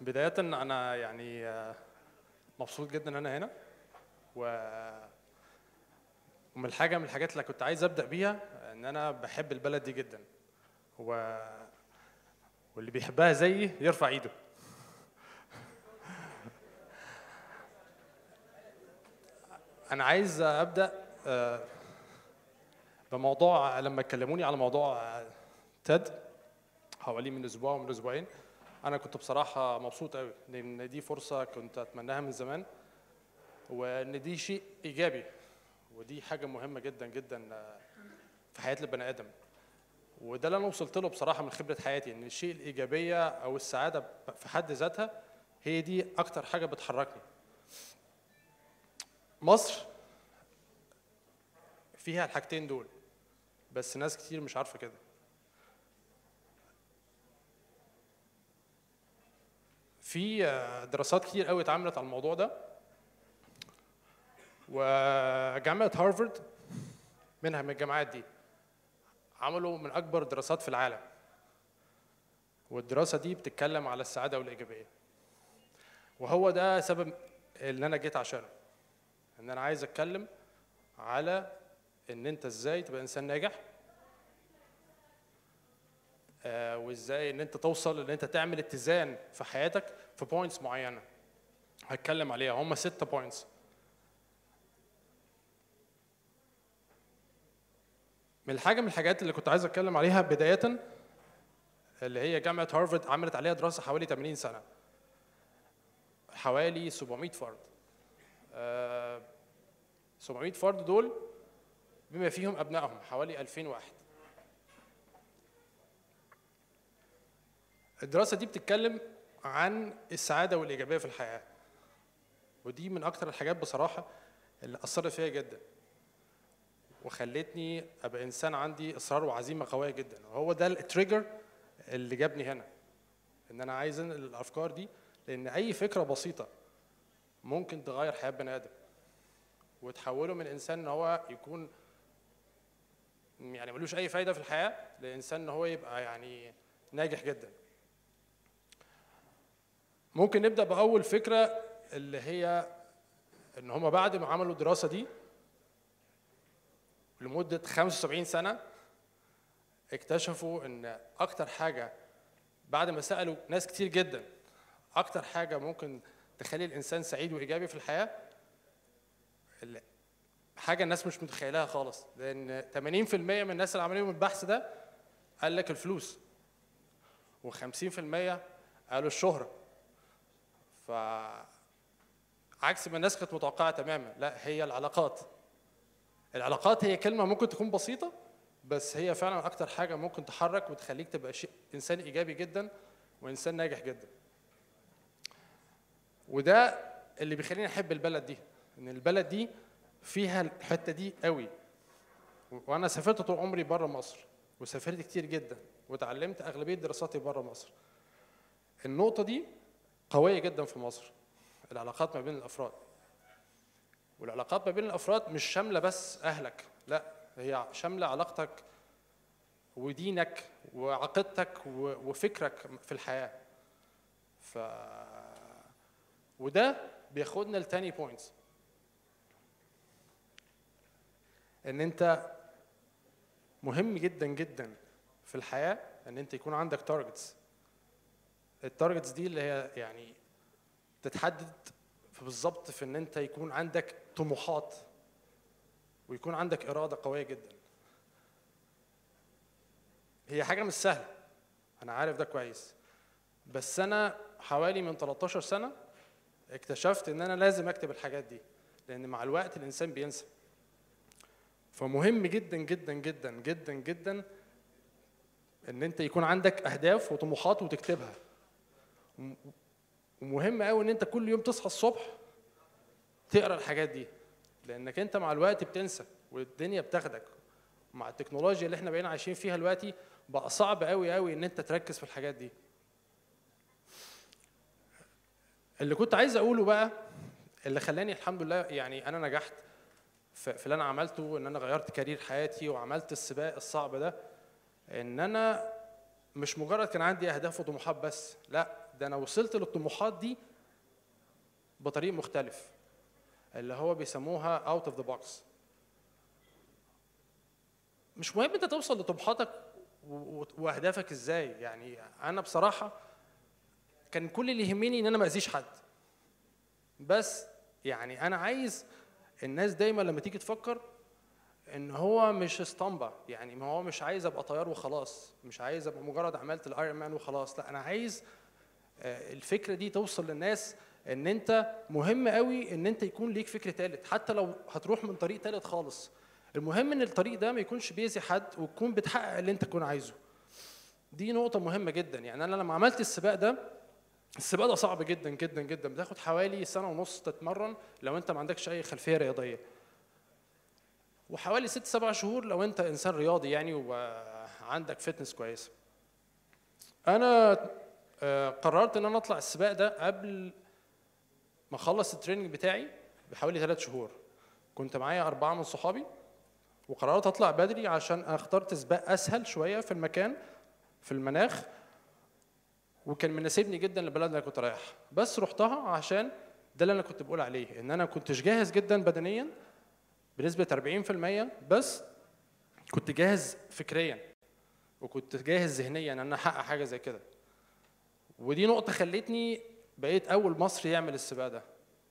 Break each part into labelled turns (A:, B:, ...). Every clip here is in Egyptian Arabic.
A: بداية أنا يعني آه، مبسوط جدا إن أنا هنا و ومن الحاجة من الحاجات اللي كنت عايز أبدأ بيها إن أنا بحب البلد دي جدا و... واللي بيحبها زيي يرفع إيده أنا عايز أبدأ آه، بموضوع لما كلموني على موضوع آه، تيد حوالي من أسبوع ومن أسبوعين انا كنت بصراحه مبسوط قوي لان دي فرصه كنت اتمناها من زمان وان دي شيء ايجابي ودي حاجه مهمه جدا جدا آه، في حياه البني ادم وده اللي انا وصلت له بصراحه من خبره حياتي ان الشيء الايجابيه او السعاده في حد ذاتها هي دي اكتر حاجه بتحركني مصر فيها الحاجتين دول بس ناس كتير مش عارفه كده في آه، دراسات كتير قوي اتعملت على الموضوع ده وجامعة هارفارد منها من الجامعات دي عملوا من أكبر الدراسات في العالم والدراسة دي بتتكلم على السعادة والإيجابية وهو ده سبب اللي أنا جيت عشانه إن أنا عايز أتكلم على إن أنت إزاي تبقى إنسان ناجح آه، وازاي ان انت توصل ان انت تعمل اتزان في حياتك في بوينتس معينه هتكلم عليها هم ستة بوينتس من الحاجه من الحاجات اللي كنت عايز اتكلم عليها بدايه اللي هي جامعه هارفارد عملت عليها دراسه حوالي 80 سنه حوالي 700 فرد آه، 700 فرد دول بما فيهم ابنائهم حوالي 2000 واحد الدراسة دي بتتكلم عن السعادة والإيجابية في الحياة ودي من أكتر الحاجات بصراحة اللي أثرت فيا جدا وخلتني أبقى إنسان عندي إصرار وعزيمة قوية جدا وهو ده التريجر اللي جابني هنا إن أنا عايز أنقل الأفكار دي لأن أي فكرة بسيطة ممكن تغير حياة بني آدم وتحوله من إنسان إن هو يكون يعني ملوش أي فايدة في الحياة لإنسان إن هو يبقى يعني ناجح جدا ممكن نبدا باول فكره اللي هي ان هم بعد ما عملوا الدراسه دي لمده 75 سنه اكتشفوا ان اكتر حاجه بعد ما سالوا ناس كتير جدا اكتر حاجه ممكن تخلي الانسان سعيد وايجابي في الحياه اللي- حاجه الناس مش متخيلها خالص لان 80% من الناس اللي عملوا البحث ده قال لك الفلوس و50% قالوا الشهره ف عكس ما الناس كانت متوقعه تماما لا هي العلاقات العلاقات هي كلمه ممكن تكون بسيطه بس هي فعلا اكتر حاجه ممكن تحرك وتخليك تبقى شيء انسان ايجابي جدا وانسان ناجح جدا وده اللي بيخليني احب البلد دي ان البلد دي فيها الحته دي قوي وانا سافرت طول عمري بره مصر وسافرت كتير جدا وتعلمت اغلبيه دراساتي بره مصر النقطه دي قويه جدا في مصر العلاقات ما بين الافراد والعلاقات ما بين الافراد مش شامله بس اهلك لا هي شامله علاقتك ودينك وعقيدتك و- وفكرك في الحياه ف وده بياخدنا لتاني بوينتس ان انت مهم جدا جدا في الحياه ان انت يكون عندك تارجتس التارجتس دي اللي هي يعني تتحدد في بالظبط في ان انت يكون عندك طموحات ويكون عندك اراده قويه جدا هي حاجه مش سهله انا عارف ده كويس بس انا حوالي من 13 سنه اكتشفت ان انا لازم اكتب الحاجات دي لان مع الوقت الانسان بينسى فمهم جدا جدا جدا جدا جدا ان انت يكون عندك اهداف وطموحات وتكتبها وم- ومهم قوي ان انت كل يوم تصحى الصبح تقرا الحاجات دي لانك انت مع الوقت بتنسى والدنيا بتاخدك مع التكنولوجيا اللي احنا بقينا عايشين فيها دلوقتي بقى صعب قوي قوي ان انت تركز في الحاجات دي اللي كنت عايز اقوله بقى اللي خلاني الحمد لله يعني انا نجحت في في اللي انا عملته ان انا غيرت كارير حياتي وعملت السباق الصعب ده ان انا مش مجرد كان عندي اهداف وطموحات بس لا ده انا وصلت للطموحات دي بطريق مختلف اللي هو بيسموها اوت اوف ذا بوكس مش مهم انت توصل لطموحاتك و- و- واهدافك ازاي يعني انا بصراحه كان كل اللي يهمني ان انا ما اذيش حد بس يعني انا عايز الناس دايما لما تيجي تفكر ان هو مش اسطمبه يعني ما هو مش عايز ابقى طيار وخلاص مش عايز ابقى مجرد عملت الايرون مان وخلاص لا انا عايز آه، الفكره دي توصل للناس ان انت مهم قوي ان انت يكون ليك فكر ثالث حتى لو هتروح من طريق ثالث خالص المهم ان الطريق ده ما يكونش بيأذي حد وتكون بتحقق اللي انت تكون عايزه دي نقطه مهمه جدا يعني انا لما عملت السباق ده السباق ده صعب جدا جدا جدا بتاخد حوالي سنه ونص تتمرن لو انت ما عندكش اي خلفيه رياضيه وحوالي ست سبع شهور لو انت انسان رياضي يعني وعندك فتنس كويسه انا آه، قررت ان انا اطلع السباق ده قبل ما اخلص التريننج بتاعي بحوالي ثلاث شهور كنت معايا اربعه من صحابي وقررت اطلع بدري عشان انا اخترت سباق اسهل شويه في المكان في المناخ وكان مناسبني جدا للبلد اللي انا كنت رايحها بس رحتها عشان ده اللي انا كنت بقول عليه ان انا كنتش جاهز جدا بدنيا بنسبه 40% بس كنت جاهز فكريا وكنت جاهز ذهنيا ان انا احقق حاجه زي كده ودي نقطه خلتني بقيت اول مصري يعمل السباق ده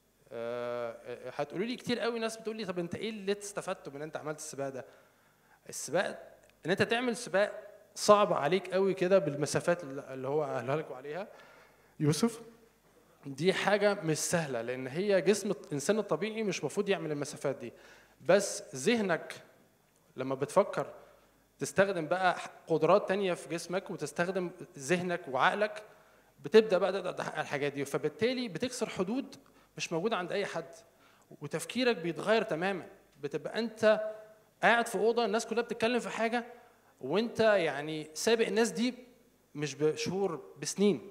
A: أه هتقولوا لي كتير قوي ناس بتقول لي طب انت ايه اللي استفدته من ان انت عملت السباق ده السباق ان انت تعمل سباق صعب عليك قوي كده بالمسافات اللي هو قالها لكم عليها يوسف دي حاجة مش سهلة لأن هي جسم الإنسان الطبيعي مش المفروض يعمل المسافات دي بس ذهنك لما بتفكر تستخدم بقى قدرات تانية في جسمك وتستخدم ذهنك وعقلك بتبدأ بقى تقدر تحقق الحاجات دي فبالتالي بتكسر حدود مش موجودة عند أي حد وتفكيرك بيتغير تماما بتبقى أنت قاعد في أوضة الناس كلها بتتكلم في حاجة وأنت يعني سابق الناس دي مش بشهور بسنين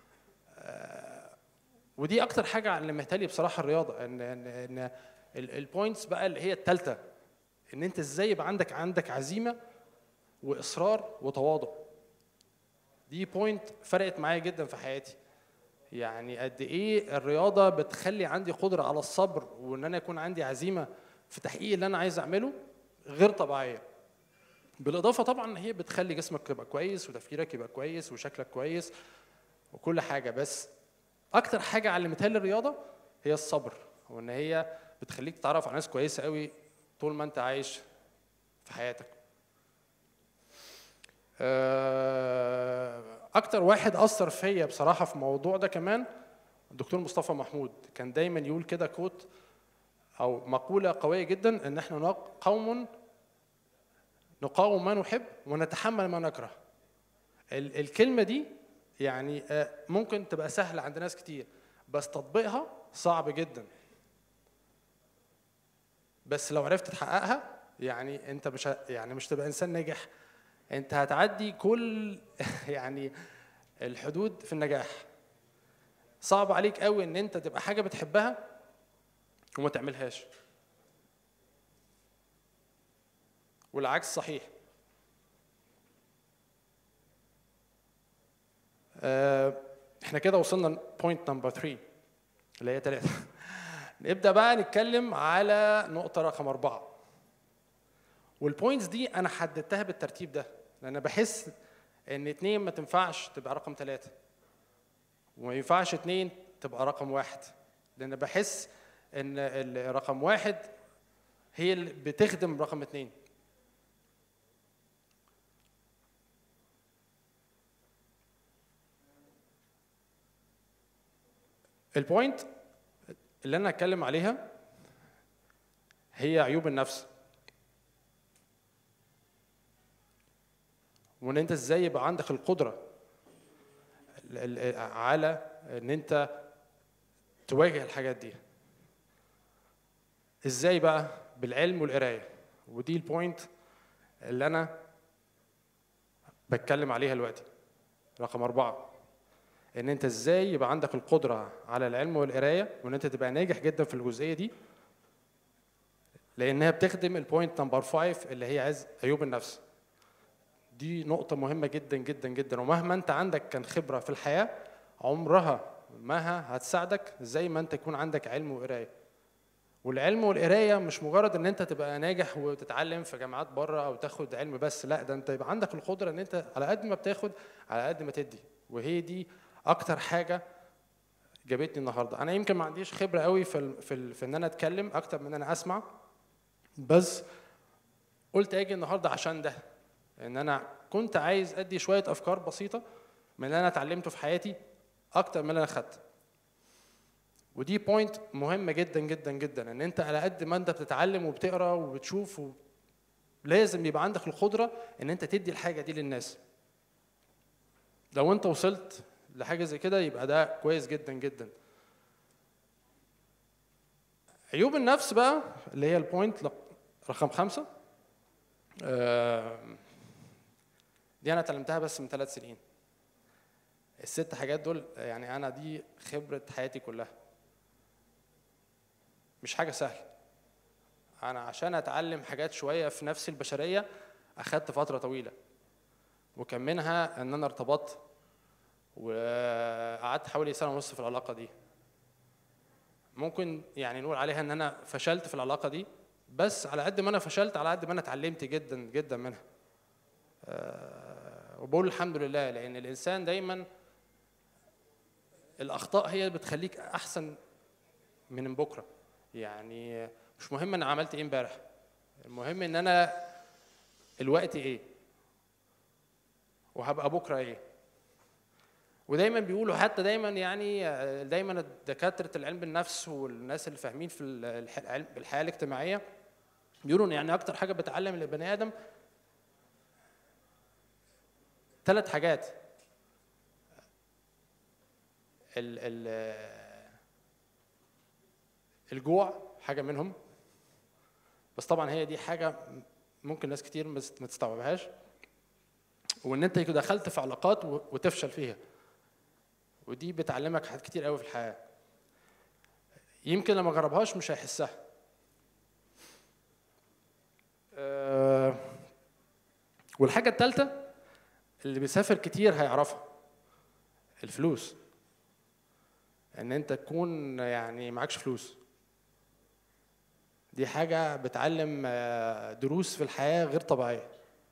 A: ودي اكتر حاجه علمتها لي بصراحه الرياضه ان ان ان البوينتس بقى اللي هي الثالثه ان انت ازاي يبقى عندك عندك عزيمه واصرار وتواضع دي بوينت فرقت معايا جدا في حياتي يعني قد ايه الرياضه بتخلي عندي قدره على الصبر وان انا يكون عندي عزيمه في تحقيق اللي انا عايز اعمله غير طبيعيه بالاضافه طبعا هي بتخلي جسمك يبقى كويس وتفكيرك يبقى كويس وشكلك كويس وكل حاجه بس اكتر حاجه علمتها لي الرياضه هي الصبر وان هي بتخليك تتعرف على ناس كويسه قوي طول ما انت عايش في حياتك آه، اكتر واحد اثر فيا بصراحه في الموضوع ده كمان الدكتور مصطفى محمود كان دايما يقول كده كوت او مقوله قويه جدا ان احنا نق- قوم نقاوم ما نحب ونتحمل ما نكره ال- الكلمه دي يعني آه، ممكن تبقى سهله عند ناس كتير بس تطبيقها صعب جدا بس لو عرفت تحققها يعني انت مش ه- يعني مش تبقى انسان ناجح انت هتعدي كل يعني الحدود في النجاح صعب عليك قوي ان انت تبقى حاجه بتحبها وما تعملهاش والعكس صحيح آه، احنا كده وصلنا بوينت نمبر 3 اللي هي ثلاثة نبدأ بقى نتكلم على نقطة رقم أربعة والبوينتس دي أنا حددتها بالترتيب ده لأن بحس إن اتنين ما تنفعش تبقى رقم ثلاثة وما ينفعش اتنين تبقى رقم واحد لأن بحس إن ال- رقم واحد هي اللي بتخدم رقم اتنين البوينت اللي انا اتكلم عليها هي عيوب النفس وان انت ازاي يبقى عندك القدره ال- ال- على ان انت تواجه الحاجات دي ازاي بقى بالعلم والقرايه ودي البوينت اللي انا بتكلم عليها دلوقتي رقم أربعة ان انت ازاي يبقى عندك القدره على العلم والقرايه وان انت تبقى ناجح جدا في الجزئيه دي لانها بتخدم البوينت نمبر 5 اللي هي عايز عيوب النفس دي نقطه مهمه جدا جدا جدا ومهما انت عندك كان خبره في الحياه عمرها ما هتساعدك زي ما انت يكون عندك علم وقرايه والعلم والقرايه مش مجرد ان انت تبقى ناجح وتتعلم في جامعات بره او تاخد علم بس لا ده انت يبقى عندك القدره ان انت على قد ما بتاخد على قد ما تدي وهي دي اكتر حاجه جابتني النهارده انا يمكن ما عنديش خبره قوي في ال في, ال في ان انا اتكلم اكتر من ان انا اسمع بس قلت اجي النهارده عشان ده ان انا كنت عايز ادي شويه افكار بسيطه من اللي انا اتعلمته في حياتي اكتر من اللي انا خدت ودي بوينت مهمه جدا جدا جدا ان انت على قد ما انت بتتعلم وبتقرا وبتشوف لازم يبقى عندك القدره ان انت تدي الحاجه دي للناس لو انت وصلت لحاجه زي كده يبقى ده كويس جدا جدا عيوب النفس بقى اللي هي البوينت رقم خمسة دي انا اتعلمتها بس من ثلاث سنين الست حاجات دول يعني انا دي خبره حياتي كلها مش حاجه سهله انا عشان اتعلم حاجات شويه في نفسي البشريه اخدت فتره طويله وكان منها ان انا ارتبطت وقعدت حوالي سنه ونص في العلاقه دي ممكن يعني نقول عليها ان انا فشلت في العلاقه دي بس على قد ما انا فشلت على قد ما انا اتعلمت جدا جدا منها أه وبقول الحمد لله لان الانسان دايما الاخطاء هي اللي بتخليك احسن من بكره يعني مش مهم انا عملت ايه امبارح المهم ان انا الوقت ايه وهبقى بكره ايه ودايما بيقولوا حتى دايما يعني دايما دكاتره العلم بالنفس والناس اللي فاهمين في الحياه الاجتماعيه بيقولوا ان يعني اكتر حاجه بتعلم البني ادم ثلاث حاجات ال ال الجوع حاجه منهم بس طبعا هي دي حاجه ممكن ناس كتير ما تستوعبهاش وان انت دخلت في علاقات وتفشل فيها ودي بتعلمك حاجات كتير قوي في الحياه يمكن لما جربهاش مش هيحسها أه والحاجه الثالثه اللي بيسافر كتير هيعرفها الفلوس ان انت تكون يعني معكش فلوس دي حاجة بتعلم دروس في الحياة غير طبيعية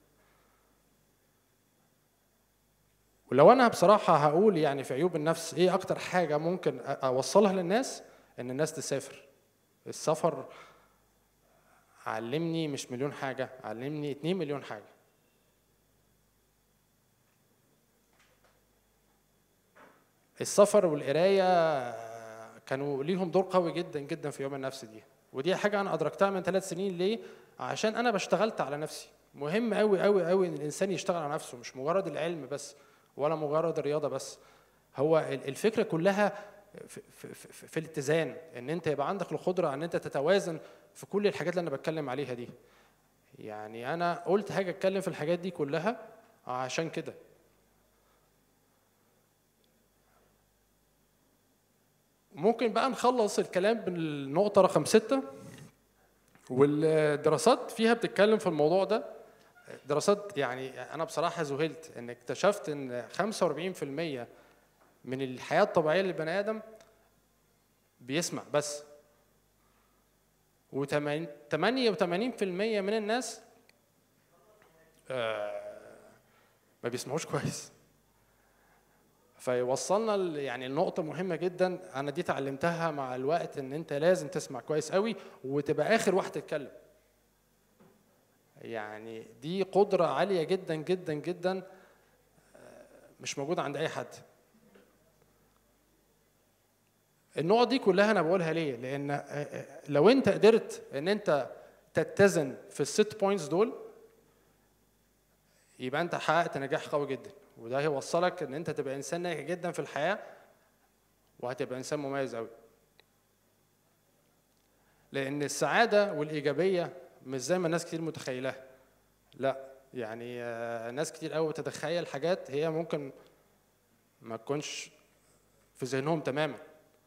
A: ولو أنا بصراحة هقول يعني في عيوب النفس إيه أكتر حاجة ممكن أوصلها للناس إن الناس تسافر السفر علمني مش مليون حاجة علمني اتنين مليون حاجة السفر والقراية كانوا ليهم دور قوي جدا جدا في يوم النفس دي ودي حاجة أنا أدركتها من ثلاث سنين ليه؟ عشان أنا بشتغلت على نفسي مهم قوي قوي قوي إن الإنسان يشتغل على نفسه مش مجرد العلم بس ولا مجرد الرياضة بس هو الفكرة كلها في, في, في, في الاتزان ان انت يبقى عندك القدره ان انت تتوازن في كل الحاجات اللي انا بتكلم عليها دي يعني انا قلت حاجه اتكلم في الحاجات دي كلها عشان كده ممكن بقى نخلص الكلام بالنقطة رقم ستة والدراسات فيها بتتكلم في الموضوع ده دراسات يعني أنا بصراحة ذهلت إن اكتشفت إن 45% من الحياة الطبيعية للبني آدم بيسمع بس و 88% من الناس ما بيسمعوش كويس فيوصلنا يعني النقطة مهمة جدا أنا دي اتعلمتها مع الوقت إن أنت لازم تسمع كويس قوي وتبقى آخر واحد تتكلم. يعني دي قدرة عالية جدا جدا جدا مش موجودة عند أي حد. النقط دي كلها أنا بقولها ليه؟ لأن لو أنت قدرت إن أنت تتزن في الست بوينتس دول يبقى أنت حققت نجاح قوي جدا. وده هيوصلك ان انت تبقى انسان ناجح جدا في الحياه وهتبقى انسان مميز قوي لان السعاده والايجابيه مش زي ما الناس كتير متخيلها لا يعني ناس كتير قوي بتتخيل حاجات هي ممكن ما تكونش في ذهنهم تماما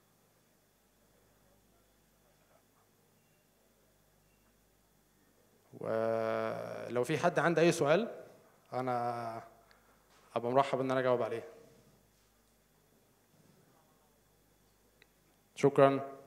A: ولو في حد عنده اي سؤال انا ابقى مرحب ان انا اجاوب عليه شكرا